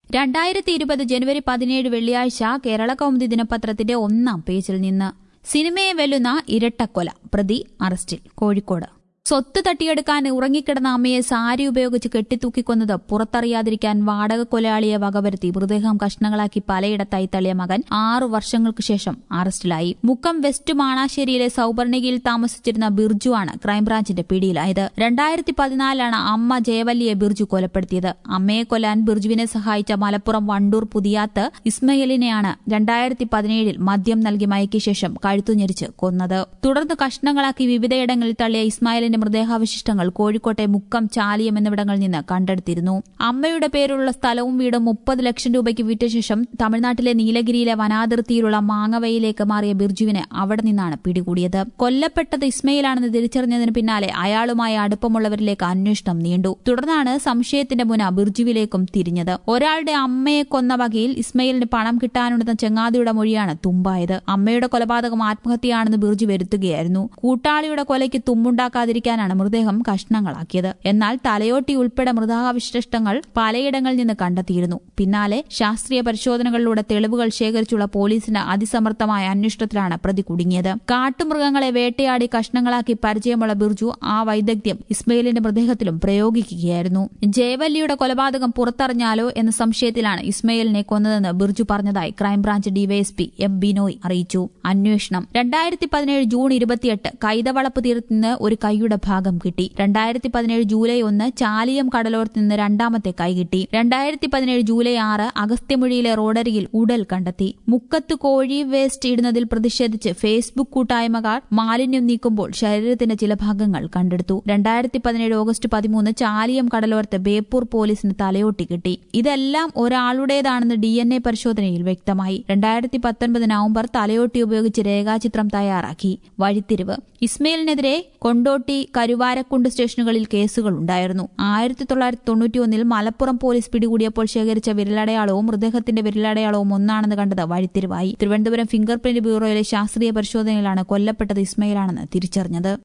രണ്ടായിരത്തി ഇരുപത് ജനുവരി പതിനേഴ് വെള്ളിയാഴ്ച കേരള കൗമുദി ദിനപത്രത്തിന്റെ ഒന്നാം പേജിൽ നിന്ന് സിനിമയെ വെല്ലുന്ന ഇരട്ടക്കൊല പ്രതി അറസ്റ്റിൽ കോഴിക്കോട് സ്വത്ത് തട്ടിയെടുക്കാൻ ഉറങ്ങിക്കിടന്ന അമ്മയെ സാരി ഉപയോഗിച്ച് കെട്ടിത്തൂക്കിക്കൊന്നത് പുറത്തറിയാതിരിക്കാൻ വാടക കൊലയാളിയെ വകവരുത്തി മൃതദേഹം കഷ്ണങ്ങളാക്കി പലയിടത്തായി തള്ളിയ മകൻ ആറു വർഷങ്ങൾക്ക് ശേഷം അറസ്റ്റിലായി മുക്കം വെസ്റ്റ് മാണാശ്ശേരിയിലെ സൌപർണികയിൽ താമസിച്ചിരുന്ന ബിർജു ആണ് ക്രൈംബ്രാഞ്ചിന്റെ പിടിയിലായത് രണ്ടായിരത്തി പതിനാലിലാണ് അമ്മ ജയവല്ലിയെ ബിർജു കൊലപ്പെടുത്തിയത് അമ്മയെ കൊല്ലാൻ ബിർജുവിനെ സഹായിച്ച മലപ്പുറം വണ്ടൂർ പുതിയാത്ത് ഇസ്മയിലിനെയാണ് രണ്ടായിരത്തി പതിനേഴിൽ മദ്യം നൽകി മയക്കിയ ശേഷം കഴുത്തുഞെരിച്ച് കൊന്നത് തുടർന്ന് കഷ്ണങ്ങളാക്കി വിവിധയിടങ്ങളിൽ തള്ളിയ ഇസ്മായിലിന്റെ മൃതദേഹാവശിഷ്ടങ്ങൾ കോഴിക്കോട്ടെ മുക്കം ചാലിയം എന്നിവിടങ്ങളിൽ നിന്ന് കണ്ടെടുത്തിരുന്നു അമ്മയുടെ പേരുള്ള സ്ഥലവും വീടും മുപ്പത് ലക്ഷം രൂപയ്ക്ക് വിറ്റ ശേഷം തമിഴ്നാട്ടിലെ നീലഗിരിയിലെ വനാതിർത്തിയിലുള്ള മാങ്ങവയിലേക്ക് മാറിയ ബിർജുവിനെ അവിടെ നിന്നാണ് പിടികൂടിയത് കൊല്ലപ്പെട്ടത് ഇസ്മയിലാണെന്ന് തിരിച്ചറിഞ്ഞതിന് പിന്നാലെ അയാളുമായി അടുപ്പമുള്ളവരിലേക്ക് അന്വേഷണം നീണ്ടു തുടർന്നാണ് സംശയത്തിന്റെ മുന ബിർജുവിലേക്കും തിരിഞ്ഞത് ഒരാളുടെ അമ്മയെ കൊന്ന വകയിൽ ഇസ്മയിലിന് പണം കിട്ടാനുണ്ടെന്ന ചെങ്ങാതിയുടെ മൊഴിയാണ് തുമ്പായത് അമ്മയുടെ കൊലപാതകം ആത്മഹത്യയാണെന്ന് ബിർജു വരുത്തുകയായിരുന്നു കൂട്ടാളിയുടെ കൊലയ്ക്ക് തുമ്പുണ്ടാക്കാതിരിക്കാനാണ് മൃതദേഹം കഷ്ണങ്ങളാക്കിയത് എന്നാൽ തലയോട്ടി ഉൾപ്പെടെ മൃതകാവശിഷ്ടങ്ങൾ പലയിടങ്ങളിൽ നിന്ന് കണ്ടെത്തിയിരുന്നു പിന്നാലെ ശാസ്ത്രീയ പരിശോധനകളിലൂടെ തെളിവുകൾ ശേഖരിച്ചുള്ള പോലീസിന്റെ അതിസമർത്ഥമായ അന്വേഷണത്തിലാണ് പ്രതി കുടുങ്ങിയത് കാട്ടുമൃഗങ്ങളെ വേട്ടയാടി കഷ്ണങ്ങളാക്കി പരിചയമുള്ള ബിർജു ആ വൈദഗ്ധ്യം ഇസ്മയിലിന്റെ മൃതദേഹത്തിലും പ്രയോഗിക്കുകയായിരുന്നു ജയവല്ലിയുടെ കൊലപാതകം പുറത്തറിഞ്ഞാലോ എന്ന സംശയത്തിലാണ് ഇസ്മയിലിനെ കൊന്നതെന്ന് ബിർജു പറഞ്ഞതായി ക്രൈംബ്രാഞ്ച് ഡിവൈഎസ്പി എം ബിനോയ് അറിയിച്ചു അന്വേഷണം രണ്ടായിരത്തി പതിനേഴ് ജൂൺ ഇരുപത്തിയെട്ട് കൈതവളപ്പ് തീരത്ത് നിന്ന് ഒരു കൈയുടെ ഭാഗം കിട്ടി രണ്ടായിരത്തി പതിനേഴ് ജൂലൈ ഒന്ന് ചാലിയം കടലോരത്ത് നിന്ന് രണ്ടാമത്തെ കൈ കിട്ടി രണ്ടായിരത്തി പതിനേഴ് ജൂലൈ ആറ് അഗസ്ത്യമൊഴിയിലെ റോഡരികിൽ ഉടൽ കണ്ടെത്തി മുക്കത്ത് കോഴി വേസ്റ്റ് ഇടുന്നതിൽ പ്രതിഷേധിച്ച് ഫേസ്ബുക്ക് കൂട്ടായ്മക്കാർ മാലിന്യം നീക്കുമ്പോൾ ശരീരത്തിന്റെ ചില ഭാഗങ്ങൾ കണ്ടെടുത്തു രണ്ടായിരത്തി പതിനേഴ് ഓഗസ്റ്റ് പതിമൂന്ന് ചാലിയം കടലോരത്ത് ബേപ്പൂർ പോലീസിന് തലയോട്ടി കിട്ടി ഇതെല്ലാം ഒരാളുടേതാണെന്ന് ഡി എൻ എ പരിശോധനയിൽ വ്യക്തമായി രണ്ടായിരത്തി പത്തൊൻപത് നവംബർ തലയോട്ടി ഉപയോഗിച്ച് രേഖാചിത്രം തയ്യാറാക്കി വഴിത്തിരിവ് ഇസ്മയിലിനെതിരെ കൊണ്ടോട്ടി കരുവാരക്കുണ്ട് സ്റ്റേഷനുകളിൽ കേസുകൾ ഉണ്ടായിരുന്നു ആയിരത്തി തൊള്ളായിരത്തി തൊണ്ണൂറ്റിയൊന്നിൽ മലപ്പുറം പോലീസ് പിടികൂടിയപ്പോൾ ശേഖരിച്ച വിരലടയാളവും മൃതദേഹത്തിന്റെ വിരലടയാളവും ഒന്നാണെന്ന് കണ്ടത് വഴിത്തിരിവായി തിരുവനന്തപുരം ഫിംഗർ പ്രിന്റ് ബ്യൂറോയിലെ ശാസ്ത്രീയ പരിശോധനയിലാണ് കൊല്ലപ്പെട്ടത് ഇസ്മയിലാണെന്ന് തിരിച്ചറിഞ്ഞത്